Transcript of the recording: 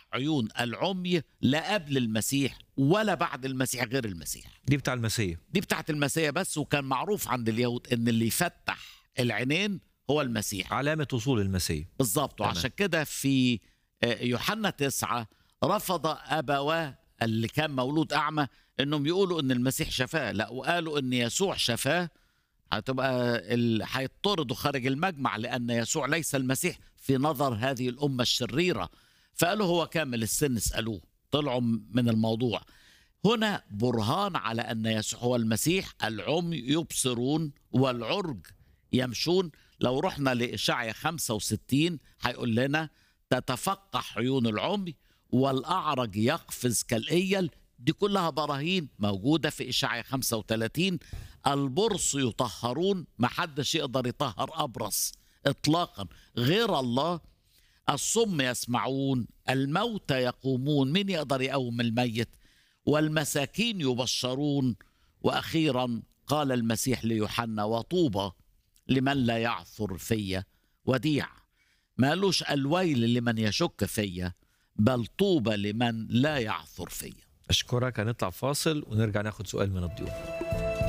عيون العمي لا قبل المسيح ولا بعد المسيح غير المسيح دي بتاع المسيح دي بتاعت المسيح بس وكان معروف عند اليهود ان اللي يفتح العينين هو المسيح علامة وصول المسيح بالظبط تمام. وعشان كده في آه، يوحنا تسعة رفض أبواه اللي كان مولود أعمى إنهم يقولوا إن المسيح شفاه لا وقالوا إن يسوع شفاه هتبقى ال... هيطردوا خارج المجمع لأن يسوع ليس المسيح في نظر هذه الأمة الشريرة فقالوا هو كامل السن اسألوه طلعوا من الموضوع هنا برهان على أن يسوع هو المسيح العمي يبصرون والعرج يمشون لو رحنا لإشعيا 65 هيقول لنا تتفقح عيون العمي والأعرج يقفز كالإيل دي كلها براهين موجودة في إشعيا 35 البرص يطهرون ما حدش يقدر يطهر أبرص إطلاقا غير الله الصم يسمعون الموتى يقومون من يقدر يقوم الميت والمساكين يبشرون وأخيرا قال المسيح ليوحنا وطوبى لمن لا يعثر فيا وديع ما قالوش الويل لمن يشك فيا بل طوبى لمن لا يعثر فيا أشكرك هنطلع فاصل ونرجع ناخد سؤال من الضيوف